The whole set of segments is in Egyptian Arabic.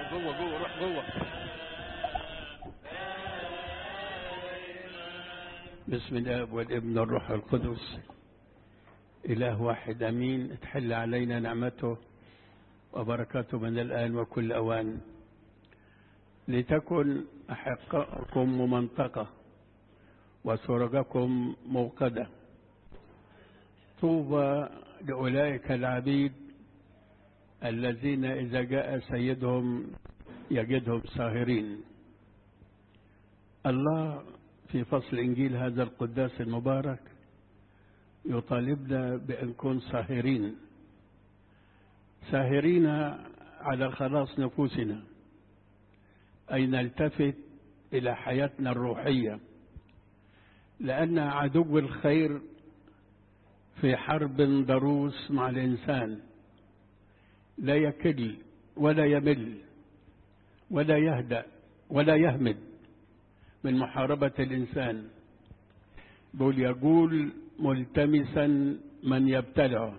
جوه جوه روح جوه بسم الله والابن والروح القدس إله واحد أمين تحل علينا نعمته وبركاته من الآن وكل أوان لتكن أحقاءكم ممنطقة وسرجكم موقدة طوبى لأولئك العبيد الذين إذا جاء سيدهم يجدهم ساهرين الله في فصل إنجيل هذا القداس المبارك يطالبنا بأن نكون ساهرين ساهرين على خلاص نفوسنا أي نلتفت إلى حياتنا الروحية لأن عدو الخير في حرب ضروس مع الإنسان لا يكل ولا يمل ولا يهدأ ولا يهمد من محاربة الإنسان بل يقول ملتمسا من يبتلعه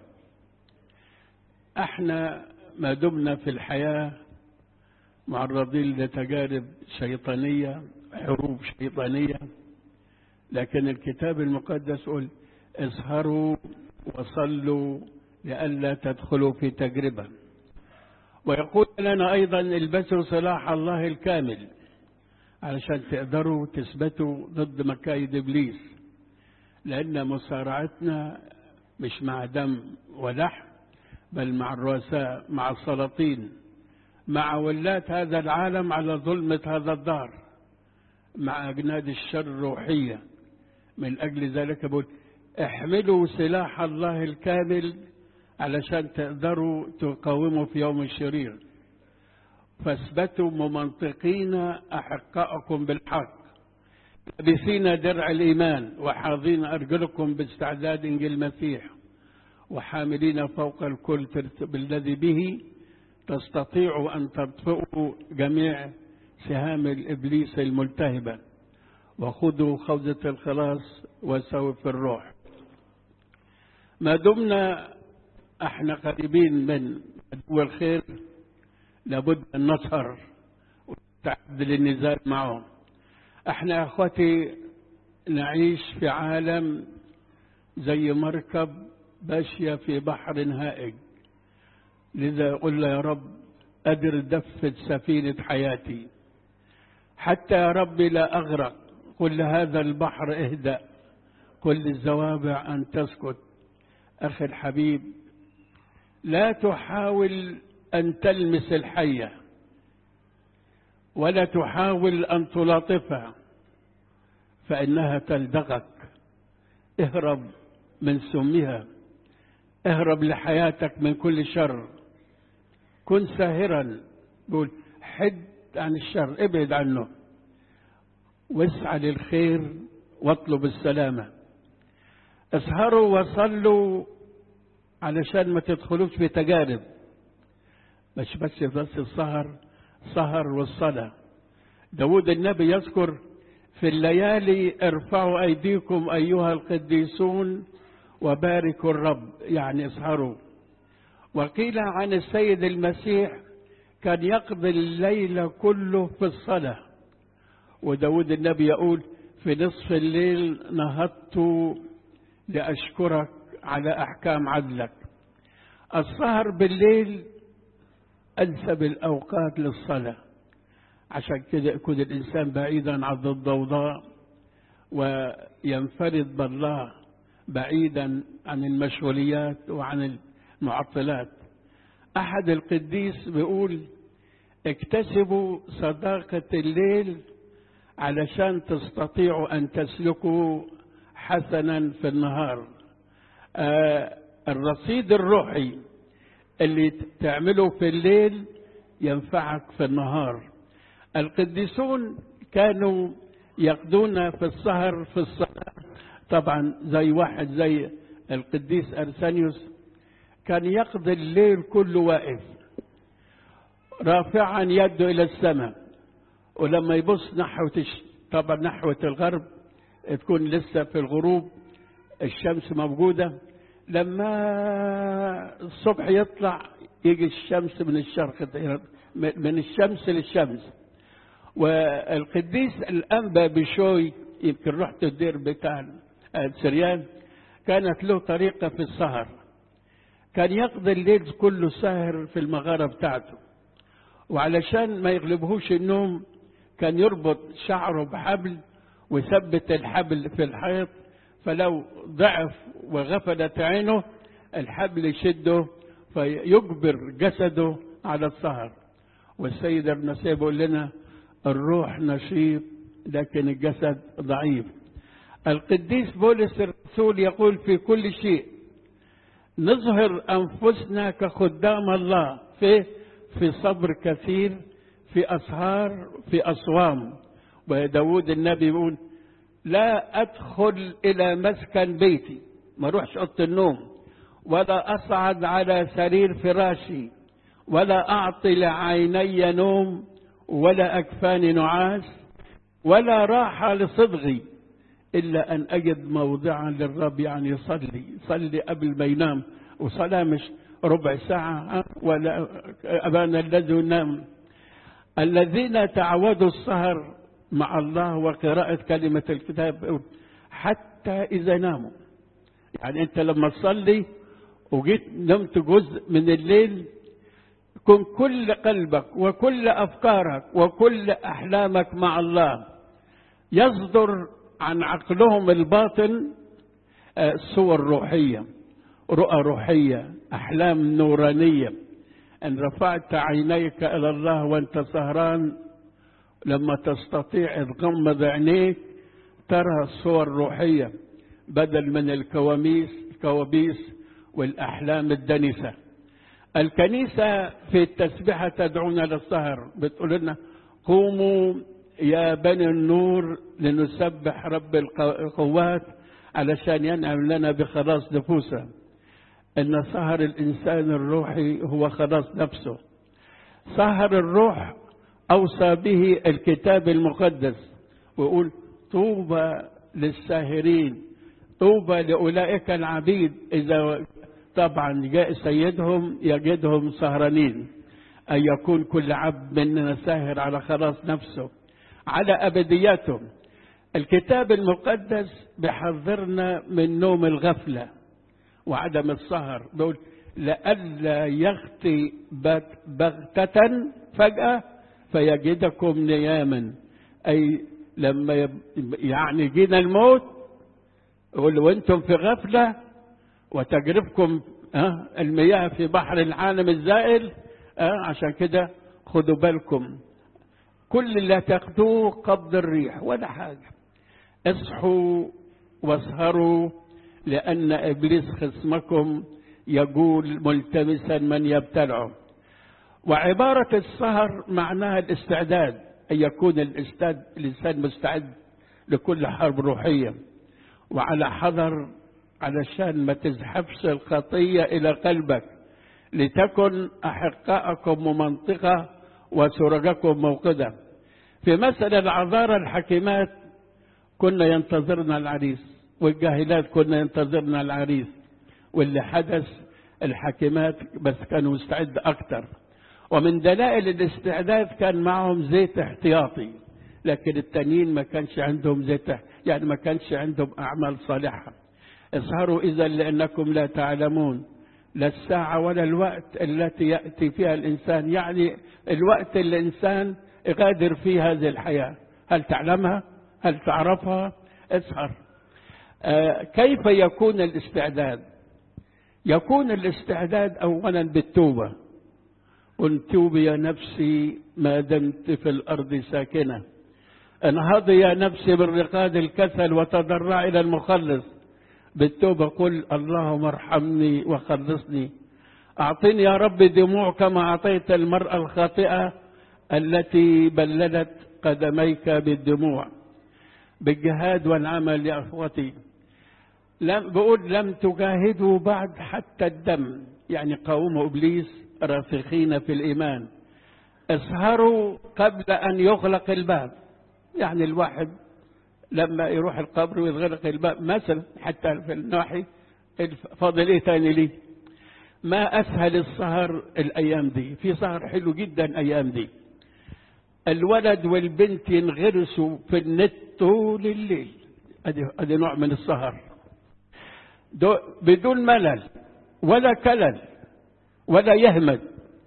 احنا ما دمنا في الحياة معرضين لتجارب شيطانية حروب شيطانية لكن الكتاب المقدس يقول اسهروا وصلوا لئلا تدخلوا في تجربة ويقول لنا أيضا البسوا سلاح الله الكامل علشان تقدروا تثبتوا ضد مكايد إبليس لأن مصارعتنا مش مع دم ولحم بل مع الرؤساء مع السلاطين مع ولاة هذا العالم على ظلمة هذا الدار مع أجناد الشر الروحية من أجل ذلك بقول احملوا سلاح الله الكامل علشان تقدروا تقاوموا في يوم الشرير فاثبتوا ممنطقين أحقاءكم بالحق لابسين درع الإيمان وحاضين أرجلكم باستعداد إنجيل المسيح وحاملين فوق الكل بالذي به تستطيعوا أن تطفئوا جميع سهام الإبليس الملتهبة وخذوا خوذة الخلاص وسووا في الروح ما دمنا احنا قريبين من عدو الخير لابد أن نسهر ونستعد للنزال معهم احنا يا اخوتي نعيش في عالم زي مركب ماشية في بحر هائج لذا قل يا رب أدر دفة سفينة حياتي حتى يا رب لا أغرق قل هذا البحر اهدأ كل الزوابع أن تسكت أخي الحبيب لا تحاول أن تلمس الحية ولا تحاول أن تلاطفها فإنها تلدغك اهرب من سمها اهرب لحياتك من كل شر كن ساهرا قول حد عن الشر ابعد عنه واسعى للخير واطلب السلامة اسهروا وصلوا علشان ما تدخلوش في تجارب مش بس بس السهر سهر والصلاة داود النبي يذكر في الليالي ارفعوا أيديكم أيها القديسون وباركوا الرب يعني اسهروا وقيل عن السيد المسيح كان يقضي الليل كله في الصلاة وداود النبي يقول في نصف الليل نهضت لأشكرك على أحكام عدلك السهر بالليل أنسب الأوقات للصلاة عشان كده يكون الإنسان بعيدا عن الضوضاء وينفرد بالله بعيدا عن المشغوليات وعن المعطلات أحد القديس بيقول اكتسبوا صداقة الليل علشان تستطيعوا أن تسلكوا حسنا في النهار آه الرصيد الروحي اللي تعمله في الليل ينفعك في النهار القديسون كانوا يقضون في السهر في الصلاة طبعا زي واحد زي القديس أرسانيوس كان يقضي الليل كله واقف رافعا يده إلى السماء ولما يبص نحو طبعا نحو الغرب تكون لسه في الغروب الشمس موجودة لما الصبح يطلع يجي الشمس من الشرق من الشمس للشمس والقديس الأنبا بشوي يمكن رحت الدير بتاع سريان كانت له طريقة في السهر كان يقضي الليل كله ساهر في المغارة بتاعته وعلشان ما يغلبهوش النوم كان يربط شعره بحبل ويثبت الحبل في الحيط فلو ضعف وغفلت عينه الحبل يشده فيجبر جسده على السهر والسيد المسيح بيقول لنا الروح نشيط لكن الجسد ضعيف القديس بولس الرسول يقول في كل شيء نظهر انفسنا كخدام الله في في صبر كثير في اسهار في اصوام وداود النبي يقول لا ادخل الى مسكن بيتي ما اروحش اوضه النوم ولا اصعد على سرير فراشي ولا اعطي لعيني نوم ولا اكفاني نعاس ولا راحه لصدغي الا ان اجد موضعا للرب يعني يصلي يصلي قبل ما ينام وصلاه مش ربع ساعه ولا ابانا الذي ينام الذين تعودوا السهر مع الله وقراءة كلمة الكتاب حتى إذا ناموا يعني أنت لما تصلي وجيت نمت جزء من الليل كن كل قلبك وكل أفكارك وكل أحلامك مع الله يصدر عن عقلهم الباطن صور روحية رؤى روحية أحلام نورانية إن رفعت عينيك إلى الله وأنت سهران لما تستطيع تغمض عينيك ترى صور روحية بدل من الكواميس الكوابيس والأحلام الدنسة الكنيسة في التسبيحة تدعونا للسهر بتقول لنا قوموا يا بني النور لنسبح رب القوات علشان ينعم لنا بخلاص نفوسه ان سهر الانسان الروحي هو خلاص نفسه سهر الروح اوصى به الكتاب المقدس ويقول طوبى للساهرين طوبى لاولئك العبيد اذا طبعا جاء سيدهم يجدهم سهرانين ان يكون كل عبد مننا ساهر على خلاص نفسه على ابديته الكتاب المقدس بيحذرنا من نوم الغفله وعدم السهر بيقول لئلا يغطي بغتة فجأة فيجدكم نياما أي لما يعني جينا الموت يقول وانتم في غفلة وتجربكم أه المياه في بحر العالم الزائل أه عشان كده خدوا بالكم كل اللي تاخدوه قبض الريح ولا حاجة اصحوا واسهروا لأن إبليس خصمكم يقول ملتمسا من يبتلعه وعبارة السهر معناها الاستعداد أن يكون الاستاد الإنسان مستعد لكل حرب روحية وعلى حذر علشان ما تزحفش الخطية إلى قلبك لتكن أحقاءكم ممنطقة وسرجكم موقدة في مثل العذارى الحكيمات كنا ينتظرنا العريس والجاهلات كنا ينتظرنا العريس واللي حدث الحكيمات بس كانوا مستعد أكتر ومن دلائل الاستعداد كان معهم زيت احتياطي لكن التانيين ما كانش عندهم زيت يعني ما كانش عندهم أعمال صالحة اسهروا إذا لأنكم لا تعلمون لا الساعة ولا الوقت التي يأتي فيها الإنسان يعني الوقت اللي الإنسان يغادر فيه هذه الحياة هل تعلمها هل تعرفها اسهر آه كيف يكون الاستعداد يكون الاستعداد أولا بالتوبة قل توبي يا نفسي ما دمت في الأرض ساكنة انهضي يا نفسي بالرقاد الكسل وتضرع إلى المخلص بالتوبة قل اللهم ارحمني وخلصني أعطني يا رب دموع كما أعطيت المرأة الخاطئة التي بللت قدميك بالدموع بالجهاد والعمل يا أخوتي لم بقول لم تجاهدوا بعد حتى الدم يعني قوموا إبليس راسخين في الإيمان اسهروا قبل أن يغلق الباب يعني الواحد لما يروح القبر ويغلق الباب مثلا حتى في الناحية فاضل ايه تاني ليه ما أسهل السهر الأيام دي في سهر حلو جدا أيام دي الولد والبنت ينغرسوا في النت طول الليل ادي ادي نوع من السهر بدون ملل ولا كلل ولا يهمد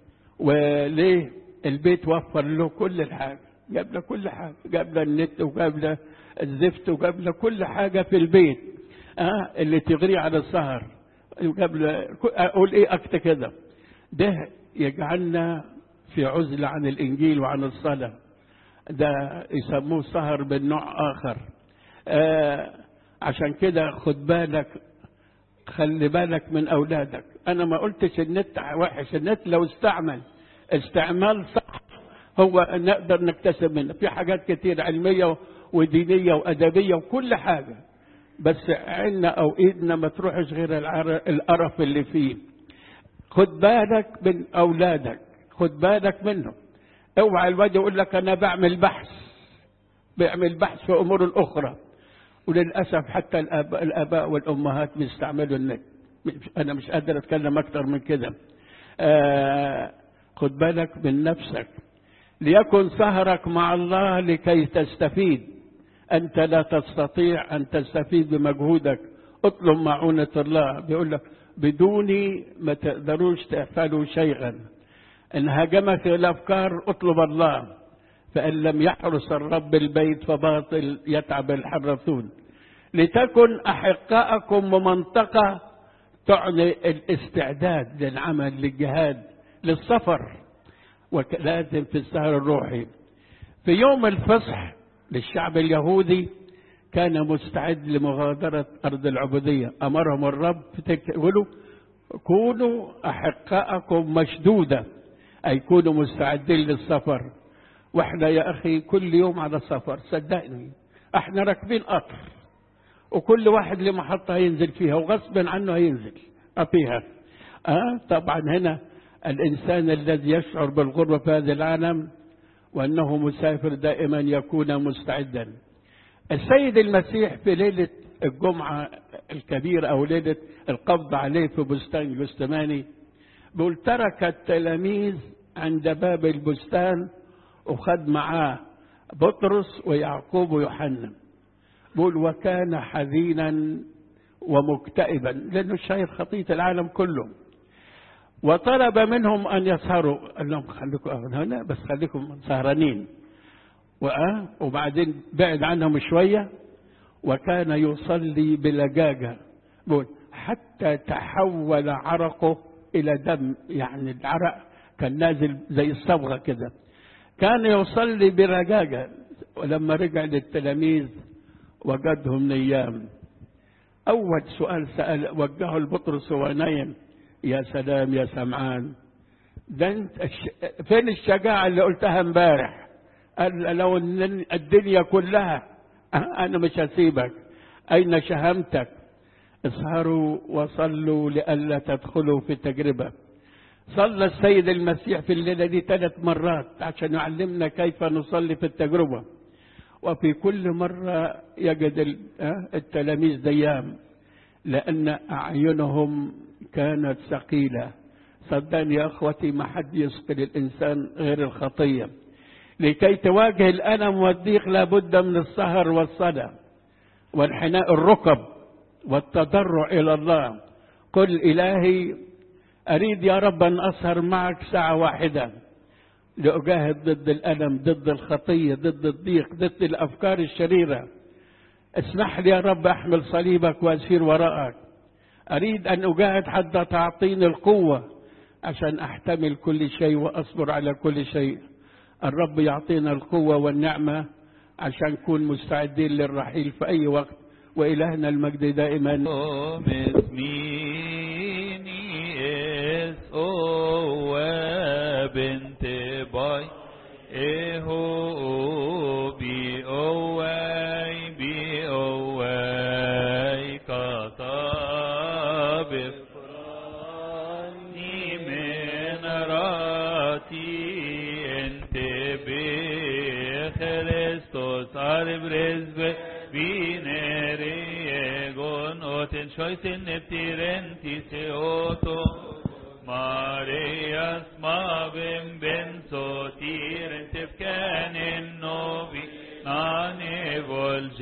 وليه البيت وفر له كل الحاجة جاب له كل حاجة جاب له النت وجاب له الزفت وجاب له كل حاجة في البيت آه اللي تغري على السهر جاب له أقول إيه أكتر كده ده يجعلنا في عزلة عن الإنجيل وعن الصلاة ده يسموه سهر من نوع آخر آه عشان كده خد بالك خلي بالك من أولادك أنا ما قلتش النت وحش النت لو استعمل استعمال صح هو نقدر نكتسب منه في حاجات كتير علمية ودينية وأدبية وكل حاجة بس عنا أو إيدنا ما تروحش غير القرف اللي فيه خد بالك من أولادك خد بالك منهم اوعى الواد يقول لك أنا بعمل بحث بيعمل بحث في أمور أخرى وللأسف حتى الآباء, الآباء والأمهات بيستعملوا النت أنا مش قادر أتكلم أكتر من كده آه خد بالك من نفسك ليكن سهرك مع الله لكي تستفيد أنت لا تستطيع أن تستفيد بمجهودك اطلب معونة الله بيقول لك بدوني ما تقدروش تفعلوا شيئا إن هاجمك الأفكار اطلب الله فإن لم يحرس الرب البيت فباطل يتعب الحرثون لتكن أحقاءكم ومنطقة تعني الاستعداد للعمل للجهاد للسفر ولازم في السهر الروحي في يوم الفصح للشعب اليهودي كان مستعد لمغادرة أرض العبودية أمرهم الرب يقولوا كونوا أحقاءكم مشدودة أي كونوا مستعدين للسفر واحنا يا أخي كل يوم على سفر صدقني احنا راكبين قطر وكل واحد لمحطة هينزل فيها وغصب عنه هينزل فيها آه طبعا هنا الإنسان الذي يشعر بالغربة في هذا العالم وأنه مسافر دائما يكون مستعدا السيد المسيح في ليلة الجمعة الكبيرة أو ليلة القبض عليه في بستان جستماني بيقول ترك التلاميذ عند باب البستان وخد معاه بطرس ويعقوب ويوحنا بيقول وكان حزينا ومكتئبا لأنه شايف خطية العالم كله وطلب منهم أن يسهروا قال لهم خليكم هنا بس خليكم سهرانين وبعدين بعد عنهم شوية وكان يصلي بلجاجة بقول حتى تحول عرقه إلى دم يعني العرق كان نازل زي الصبغة كده كان يصلي برجاجة ولما رجع للتلاميذ وجدهم نيام أول سؤال سأل وجهه لبطرس وهو نايم يا سلام يا سمعان ده انت فين الشجاعة اللي قلتها امبارح قال لو ان الدنيا كلها انا مش هسيبك اين شهامتك اسهروا وصلوا لئلا تدخلوا في تجربة صلى السيد المسيح في الليلة دي ثلاث مرات عشان يعلمنا كيف نصلي في التجربة وفي كل مرة يجد التلاميذ ديام لأن أعينهم كانت ثقيلة صدقني يا أخوتي ما حد يثقل الإنسان غير الخطية لكي تواجه الألم والضيق لابد من السهر والصلاة وانحناء الركب والتضرع إلى الله قل إلهي أريد يا رب أن أسهر معك ساعة واحدة لأجاهد ضد الألم ضد الخطية ضد الضيق ضد الأفكار الشريرة اسمح لي يا رب أحمل صليبك وأسير وراءك أريد أن أجاهد حتى تعطيني القوة عشان أحتمل كل شيء وأصبر على كل شيء الرب يعطينا القوة والنعمة عشان نكون مستعدين للرحيل في أي وقت وإلهنا المجد دائما بنت باي اهو بي اوي بي اوي كطاب فراني من راتي انت بخريستوس عرب رزق بينري جون اوتن شويسن نبتيرن تيسي اوتو Maria smavim ben sotir tefkanen novi nane vol